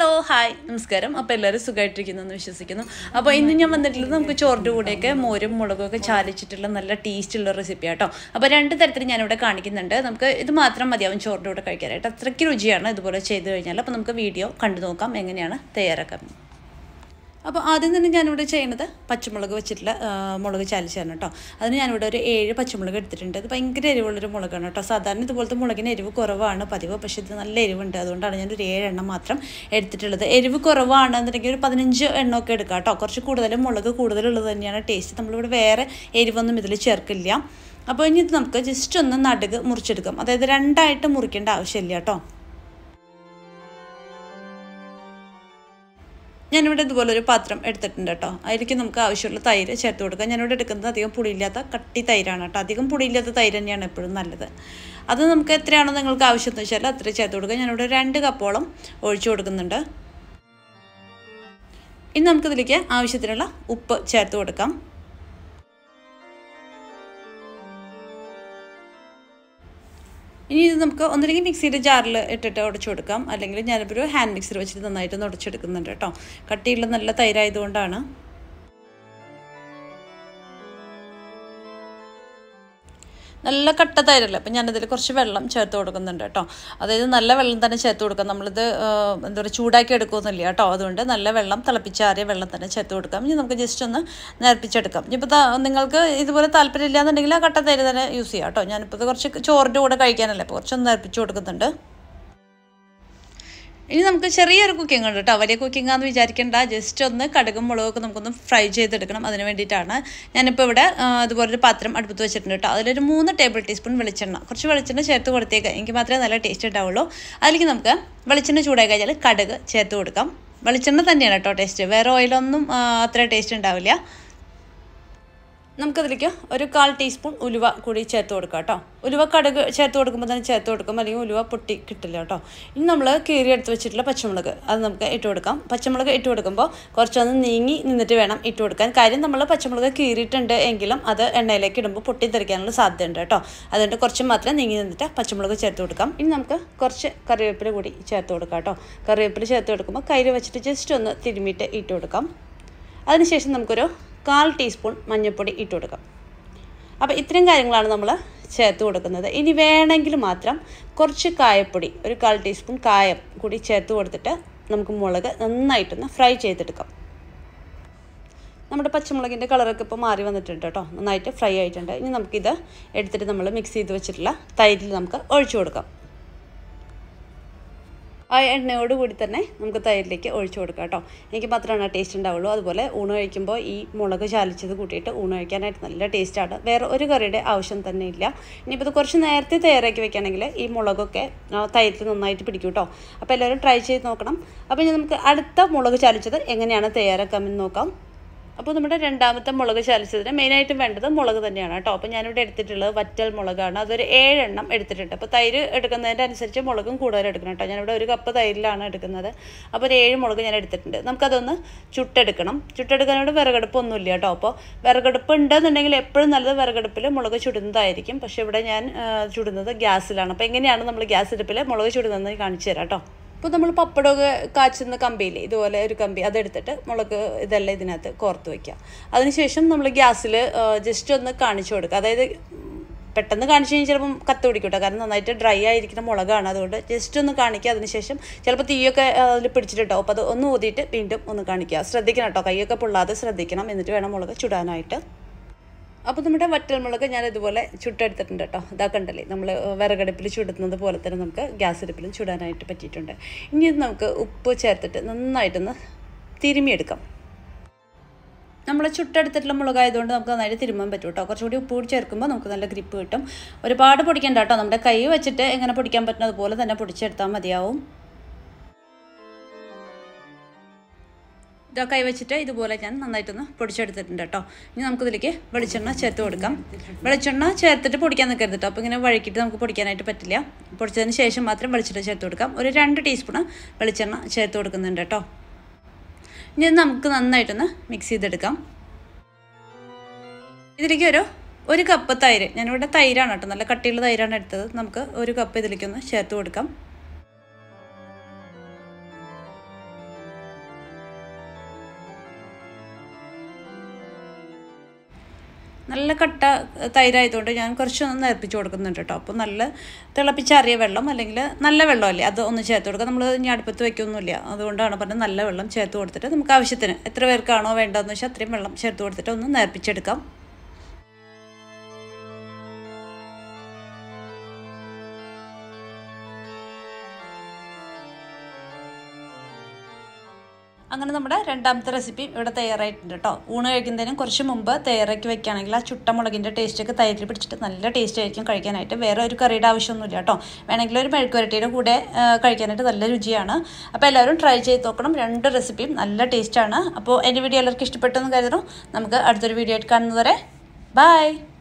hello hi നമസ്കാരം അപ്പോൾ എല്ലാവരും സുഖമായിട്ടിരിക്കുന്നു എന്ന് വിശ്വസിക്കുന്നു അപ്പോൾ ഇന്ന് ഞാൻ വന്നിട്ടുള്ളത് നമുക്ക് ചോറിൻ്റെ കൂടെയൊക്കെ മോരും മുളകും ഒക്കെ ചാലിച്ചിട്ടുള്ള നല്ല ടേസ്റ്റുള്ള റെസിപ്പി ആട്ടോ അപ്പോൾ രണ്ട് തരത്തിൽ ഞാനിവിടെ കാണിക്കുന്നുണ്ട് നമുക്ക് ഇത് മാത്രം മതിയാവും ചോറിൻ്റെ കൂടെ കഴിക്കാനായിട്ട് അത്രയ്ക്ക് രുചിയാണ് ഇതുപോലെ ചെയ്ത് കഴിഞ്ഞാൽ അപ്പോൾ നമുക്ക് വീഡിയോ കണ്ടു നോക്കാം എങ്ങനെയാണ് തയ്യാറാക്കാൻ അപ്പോൾ ആദ്യം തന്നെ ഞാനിവിടെ ചെയ്യുന്നത് പച്ചമുളക് വെച്ചിട്ടുള്ള ആ, മുളക് ചാലിച്ചാണ് കേട്ടോ അതിന് ഞാനിവിടെ ഒരു ഏഴ് പച്ചമുളക് എടുത്തിട്ടുണ്ട് ഇത് ഭയങ്കര എരിവുള്ളൊരു മുളകാണ് കേട്ടോ സാധാരണ ഇതുപോലത്തെ മുളകിന് എരിവ് കുറവാണ് പതിവ് പക്ഷേ ഇത് നല്ല എരിവുണ്ട് അതുകൊണ്ടാണ് ഞാനൊരു ഏഴ് എണ്ണം മാത്രം എടുത്തിട്ടുള്ളത് എരിവ് കുറവാണെന്നുണ്ടെങ്കിൽ ഒരു പതിനഞ്ച് എണ്ണമൊക്കെ എടുക്കാം കേട്ടോ കുറച്ച് കൂടുതൽ മുളക് കൂടുതലുള്ളത് തന്നെയാണ് ടേസ്റ്റ് നമ്മളിവിടെ വേറെ എരിവൊന്നും ഇതിൽ ചേർക്കില്ല അപ്പോൾ ഇനി ഇത് നമുക്ക് ജസ്റ്റ് ഒന്ന് നടുക് മുറിച്ചെടുക്കാം അതായത് രണ്ടായിട്ട് മുറിക്കേണ്ട ആവശ്യമില്ല കേട്ടോ ഞാനിവിടെ ഇതുപോലെ ഒരു പാത്രം എടുത്തിട്ടുണ്ട് കേട്ടോ അതിലേക്ക് നമുക്ക് ആവശ്യമുള്ള തൈര് ചേർത്ത് കൊടുക്കാം ഞാനിവിടെ എടുക്കുന്നത് അധികം പുളിയില്ലാത്ത കട്ടി തൈരാണ് കേട്ടോ അധികം പുളിയില്ലാത്ത തൈര് തന്നെയാണ് എപ്പോഴും നല്ലത് അത് നമുക്ക് എത്രയാണോ നിങ്ങൾക്ക് ആവശ്യം എന്ന് വെച്ചാൽ അത്ര ചേർത്ത് കൊടുക്കുക ഞാനിവിടെ രണ്ട് കപ്പോളം ഒഴിച്ചു കൊടുക്കുന്നുണ്ട് ഇനി നമുക്കിതിലേക്ക് ആവശ്യത്തിനുള്ള ഉപ്പ് ചേർത്ത് കൊടുക്കാം ഇനി ഇത് നമുക്ക് ഒന്നില്ലെങ്കിൽ മിക്സിയുടെ ജാറിൽ ഇട്ടിട്ട് ഉടച്ചു കൊടുക്കാം അല്ലെങ്കിൽ ഞാനിപ്പോൾ ഒരു ഹാൻഡ് മിക്സർ വെച്ചിട്ട് നന്നായിട്ട് ഉടച്ചെടുക്കുന്നുണ്ട് കേട്ടോ കട്ടിയുള്ള നല്ല തൈരായതുകൊണ്ടാണ് നല്ല കട്ട തൈരല്ലേ അപ്പം ഞാനതിൽ കുറച്ച് വെള്ളം ചേർത്ത് കൊടുക്കുന്നുണ്ട് കേട്ടോ അതായത് നല്ല വെള്ളം തന്നെ ചേർത്ത് കൊടുക്കാം നമ്മളിത് ആ, എന്താ പറയുക ചൂടാക്കി എടുക്കുമെന്നില്ല കേട്ടോ അതുകൊണ്ട് നല്ല വെള്ളം തിളപ്പിച്ചാറിയ വെള്ളം തന്നെ ചേർത്ത് കൊടുക്കാം ഇനി നമുക്ക് ജസ്റ്റ് ഒന്ന് നേർപ്പിച്ചെടുക്കാം ഇനിയിപ്പോൾ നിങ്ങൾക്ക് ഇതുപോലെ താല്പര്യമില്ല എന്നുണ്ടെങ്കിൽ ആ കട്ട തൈര് തന്നെ യൂസ് ചെയ്യാം കേട്ടോ ഞാനിപ്പോൾ ഇത് കുറച്ച് ചോറിൻ്റെ കൂടെ കഴിക്കാനല്ലേ അപ്പോൾ കുറച്ചൊന്ന് നേർപ്പിച്ച് കൊടുക്കുന്നുണ്ട് ഇനി നമുക്ക് ചെറിയൊരു കുക്കിംഗ് ഉണ്ട് കേട്ടോ വലിയ കുക്കിംഗ് ആണെന്ന് വിചാരിക്കേണ്ട ജസ്റ്റ് ഒന്ന് കടുകും മുളകൊക്കെ നമുക്കൊന്ന് ഫ്രൈ ചെയ്തെടുക്കണം അതിന് വേണ്ടിയിട്ടാണ് ഞാനിപ്പോൾ ഇവിടെ ആ, അതുപോലൊരു പാത്രം അടുപ്പത്ത് വെച്ചിട്ടുണ്ട് കേട്ടോ അതിലൊരു മൂന്ന് ടേബിൾ ടീസ്പൂൺ വെളിച്ചെണ്ണ കുറച്ച് വെളിച്ചെണ്ണ ചേർത്ത് കൊടുത്തേക്ക് എനിക്ക് മാത്രമേ നല്ല ടേസ്റ്റ് ഉണ്ടാവുള്ളൂ അതിലേക്ക് നമുക്ക് വെളിച്ചെണ്ണ ചൂടായി കഴിഞ്ഞാൽ കടുക് ചേർത്ത് കൊടുക്കാം വെളിച്ചെണ്ണ തന്നെയാണ് കേട്ടോ ടേസ്റ്റ് വേറെ ഓയിലൊന്നും ആ, അത്ര ടേസ്റ്റ് ഉണ്ടാവില്ല നമുക്കതിലേക്ക് ഒരു കാൽ ടീസ്പൂൺ ഉലുവ കൂടി ചേർത്ത് കൊടുക്കാം കേട്ടോ ഉലുവ കടുക് ചേർത്ത് കൊടുക്കുമ്പോൾ തന്നെ ചേർത്ത് കൊടുക്കും അല്ലെങ്കിൽ ഉലുവ പൊട്ടി കിട്ടില്ല കേട്ടോ ഇനി നമ്മൾ കീറി എടുത്ത് വെച്ചിട്ടുള്ള പച്ചമുളക് അത് നമുക്ക് ഇട്ട് കൊടുക്കാം പച്ചമുളക് ഇട്ട് കൊടുക്കുമ്പോൾ കുറച്ചൊന്ന് നീങ്ങി നിന്നിട്ട് വേണം ഇട്ട് കൊടുക്കാൻ കാര്യം നമ്മൾ പച്ചമുളക് കീറിയിട്ടുണ്ട് എങ്കിലും അത് എണ്ണയിലേക്ക് ഇടുമ്പോൾ പൊട്ടിത്തെറിക്കാനുള്ള സാധ്യതയുണ്ട് കേട്ടോ അതുകൊണ്ട് കുറച്ച് മാത്രം നീങ്ങി നിന്നിട്ട് പച്ചമുളക് ചേർത്ത് കൊടുക്കാം ഇനി നമുക്ക് കുറച്ച് കറിവേപ്പില കൂടി ചേർത്ത് കൊടുക്കാം കേട്ടോ കറിവേപ്പില ചേർത്ത് കൊടുക്കുമ്പോൾ കയ്യിൽ വെച്ചിട്ട് ജസ്റ്റ് ഒന്ന് തിരുമ്മിയിട്ട് ഇട്ട് കൊടുക്കാം അതിനുശേഷം നമുക്കൊരു കാൽ ടീസ്പൂൺ മഞ്ഞൾപ്പൊടി ഇട്ട് കൊടുക്കാം അപ്പോൾ ഇത്രയും കാര്യങ്ങളാണ് നമ്മൾ ചേർത്ത് കൊടുക്കുന്നത് ഇനി വേണമെങ്കിൽ മാത്രം കുറച്ച് കായപ്പൊടി ഒരു കാൽ ടീസ്പൂൺ കായം കൂടി ചേർത്ത് കൊടുത്തിട്ട് നമുക്ക് മുളക് നന്നായിട്ടൊന്ന് ഫ്രൈ ചെയ്തെടുക്കാം നമ്മുടെ പച്ചമുളകിൻ്റെ കളറൊക്കെ ഇപ്പോൾ മാറി വന്നിട്ടുണ്ട് കേട്ടോ നന്നായിട്ട് ഫ്രൈ ആയിട്ടുണ്ട് ഇനി നമുക്കിത് എടുത്തിട്ട് നമ്മൾ മിക്സ് ചെയ്ത് വെച്ചിട്ടുള്ള തൈരിൽ നമുക്ക് ഒഴിച്ചു കൊടുക്കാം ആ എണ്ണയോട് കൂടി തന്നെ നമുക്ക് തൈരിലേക്ക് ഒഴിച്ചു കൊടുക്കാം കേട്ടോ എനിക്ക് മാത്രമാണ് ടേസ്റ്റ് ഉണ്ടാവുള്ളൂ അതുപോലെ ഊണ് കഴിക്കുമ്പോൾ ഈ മുളക് ചാലിച്ചത് കൂട്ടിയിട്ട് ഊണ് കഴിക്കാനായിട്ട് നല്ല ടേസ്റ്റാണ് വേറെ ഒരു കറിയുടെ ആവശ്യം തന്നെ ഇല്ല ഇനിയിപ്പോൾ ഇത് കുറച്ച് നേരത്തെ തയ്യാറാക്കി വെക്കുകയാണെങ്കിൽ ഈ മുളകൊക്കെ ആ, തൈരിൽ നന്നായിട്ട് പിടിക്കും കേട്ടോ അപ്പോൾ എല്ലാവരും ട്രൈ ചെയ്ത് നോക്കണം അപ്പോൾ ഇനി നമുക്ക് അടുത്ത മുളക് ചാലിച്ചത് എങ്ങനെയാണ് തയ്യാറാക്കാമെന്ന് നോക്കാം അപ്പോൾ നമ്മുടെ രണ്ടാമത്തെ മുളക് ചാലിച്ചതിന് മെയിനായിട്ടും വേണ്ടത് മുളക് തന്നെയാണ് കേട്ടോ അപ്പോൾ ഞാനിവിടെ എടുത്തിട്ടുള്ളത് വറ്റൽ മുളകാണ് അതൊരു ഏഴെണ്ണം എടുത്തിട്ടുണ്ട് അപ്പോൾ തൈര് എടുക്കുന്നതിൻ്റെ അനുസരിച്ച് മുളകും കൂടുതൽ എടുക്കണം കേട്ടോ ഞാനിവിടെ ഒരു കപ്പ് തൈരിലാണ് എടുക്കുന്നത് അപ്പോൾ ഒരു ഏഴ് മുളക് ഞാൻ എടുത്തിട്ടുണ്ട് നമുക്കതൊന്ന് ചുട്ടെടുക്കണം ചുട്ടെടുക്കാനോട് വിറകടുപ്പൊന്നുമില്ല കേട്ടോ അപ്പോൾ വിറകടുപ്പ് ഉണ്ടെന്നുണ്ടെങ്കിൽ എപ്പോഴും നല്ലത് വിറകടുപ്പിൽ മുളക് ചുടുന്നതായിരിക്കും പക്ഷേ ഇവിടെ ഞാൻ ആ, ചുടുന്നത് ഗ്യാസിലാണ് അപ്പോൾ എങ്ങനെയാണ് നമ്മൾ ഗ്യാസ് അടുപ്പിൽ മുളക് ചുടുന്നതെന്ന് കാണിച്ചു തരാം കേട്ടോ ഇപ്പോൾ നമ്മൾ പപ്പടമൊക്കെ കാച്ചുന്ന കമ്പിയില്ലേ ഇതുപോലെ ഒരു കമ്പി അതെടുത്തിട്ട് മുളക് ഇതെല്ലാം ഇതിനകത്ത് കോർത്ത് വയ്ക്കുക അതിനുശേഷം നമ്മൾ ഗ്യാസിൽ ജസ്റ്റ് ഒന്ന് കാണിച്ചു കൊടുക്കുക അതായത് പെട്ടെന്ന് കാണിച്ചു കഴിഞ്ഞാൽ ചിലപ്പം കത്ത് പിടിക്കൂട്ടോ കാരണം നന്നായിട്ട് ഡ്രൈ ആയിരിക്കുന്ന മുളകാണ് അതുകൊണ്ട് ജസ്റ്റ് ഒന്ന് കാണിക്കുക അതിനുശേഷം ചിലപ്പോൾ തീയൊക്കെ അതിൽ പിടിച്ചിട്ടുണ്ടാവും അപ്പോൾ അത് ഒന്ന് ഊതിയിട്ട് വീണ്ടും ഒന്ന് കാണിക്കുക ശ്രദ്ധിക്കണം കേട്ടോ കൈയൊക്കെ പൊള്ളാതെ ശ്രദ്ധിക്കണം എന്നിട്ട് വേണം മുളക് ചുടാനായിട്ട് അപ്പോൾ നമ്മുടെ വറ്റൽമുളക് ഞാൻ ഇതുപോലെ ചുട്ടെടുത്തിട്ടുണ്ട് കേട്ടോ ഇതാ കണ്ടല്ലേ നമ്മൾ വിറകടുപ്പിൽ ചുടുന്നത് പോലെ തന്നെ നമുക്ക് ഗ്യാസ് അടുപ്പിലും ചുടാനായിട്ട് പറ്റിയിട്ടുണ്ട് ഇനി ഇത് നമുക്ക് ഉപ്പ് ചേർത്തിട്ട് നന്നായിട്ടൊന്ന് തിരുമിയെടുക്കാം നമ്മൾ ചുട്ടെടുത്തിട്ടുള്ള മുളകായതുകൊണ്ട് നമുക്ക് നന്നായിട്ട് തിരുമ്മാൻ പറ്റും കേട്ടോ കുറച്ചുകൂടി ഉപ്പ് കൂടി ചേർക്കുമ്പോൾ നമുക്ക് നല്ല ഗ്രിപ്പ് കിട്ടും ഒരുപാട് പൊടിക്കണ്ട കേട്ടോ നമ്മുടെ കൈ വെച്ചിട്ട് എങ്ങനെ പൊടിക്കാൻ പറ്റും അതുപോലെ തന്നെ പൊടിച്ചെടുത്താൽ മതിയാവും ഇതാ കൈ വെച്ചിട്ട് ഇതുപോലെ ഞാൻ നന്നായിട്ടൊന്ന് പൊടിച്ചെടുത്തിട്ടുണ്ട് കേട്ടോ ഇനി നമുക്കിതിലേക്ക് വെളിച്ചെണ്ണ ചേർത്ത് കൊടുക്കാം വെളിച്ചെണ്ണ ചേർത്തിട്ട് പൊടിക്കാൻ നിൽക്കരുത് കേട്ടോ അപ്പോൾ ഇങ്ങനെ വഴക്കിയിട്ട് നമുക്ക് പൊടിക്കാനായിട്ട് പറ്റില്ല പൊടിച്ചതിന് ശേഷം മാത്രം വെളിച്ചെണ്ണ ചേർത്ത് കൊടുക്കാം ഒരു രണ്ട് ടീസ്പൂണ് വെളിച്ചെണ്ണ ചേർത്ത് കൊടുക്കുന്നുണ്ട് കേട്ടോ ഇനി ഇത് നമുക്ക് നന്നായിട്ടൊന്ന് മിക്സ് ചെയ്തെടുക്കാം ഇതിലേക്ക് ഒരു ഒരു കപ്പ് തൈര് ഞാനിവിടെ തൈരാണ് കേട്ടോ നല്ല കട്ടിയുള്ള തൈരാണ് എടുത്തത് നമുക്ക് ഒരു കപ്പ് ഇതിലേക്കൊന്ന് ചേർത്ത് കൊടുക്കാം നല്ല കട്ട തൈരായതുകൊണ്ട് ഞാൻ കുറച്ചൊന്ന് നേർപ്പിച്ച് കൊടുക്കുന്നുണ്ട് കേട്ടോ അപ്പോൾ നല്ല തിളപ്പിച്ചാറിയ വെള്ളം അല്ലെങ്കിൽ നല്ല വെള്ളമല്ലേ അത് ഒന്ന് ചേർത്ത് കൊടുക്കുക നമ്മൾ ഇനി അടുപ്പത്ത് വയ്ക്കൊന്നുമില്ല അതുകൊണ്ടാണ് പറഞ്ഞത് നല്ല വെള്ളം ചേർത്ത് കൊടുത്തിട്ട് നമുക്ക് ആവശ്യത്തിന് എത്ര പേർക്കാണോ വേണ്ടതെന്ന് വെച്ചാൽ അത്രയും വെള്ളം ചേർത്ത് കൊടുത്തിട്ട് ഒന്ന് നേർപ്പിച്ചെടുക്കാം അങ്ങനെ നമ്മുടെ രണ്ടാമത്തെ റെസിപ്പി ഇവിടെ തയ്യാറായിട്ടുണ്ട് കേട്ടോ ഊണ് കഴിക്കുന്നതിനും കുറച്ച് മുമ്പ് തയ്യാറാക്കി വെക്കുകയാണെങ്കിൽ ആ ചുട്ട മുളകിൻ്റെ ടേസ്റ്റൊക്കെ തൈരിൽ പിടിച്ചിട്ട് നല്ല ടേസ്റ്റ് ആയിരിക്കും കഴിക്കാനായിട്ട് വേറെ ഒരു കറിയുടെ ആവശ്യമൊന്നുമില്ല കേട്ടോ വേണമെങ്കിൽ ഒരു മെഴുക്കുവരട്ടിയുടെ കൂടെ ആ, കഴിക്കാനായിട്ട് നല്ല രുചിയാണ് അപ്പോൾ എല്ലാവരും ട്രൈ ചെയ്ത് നോക്കണം രണ്ട് റെസിപ്പിയും നല്ല ടേസ്റ്റാണ് അപ്പോൾ എൻ്റെ വീഡിയോ എല്ലാവർക്കും ഇഷ്ടപ്പെട്ടെന്ന് കരുതുന്നു നമുക്ക് അടുത്തൊരു വീഡിയോ ആയിട്ട് കാണുന്നതുവരെ ബൈ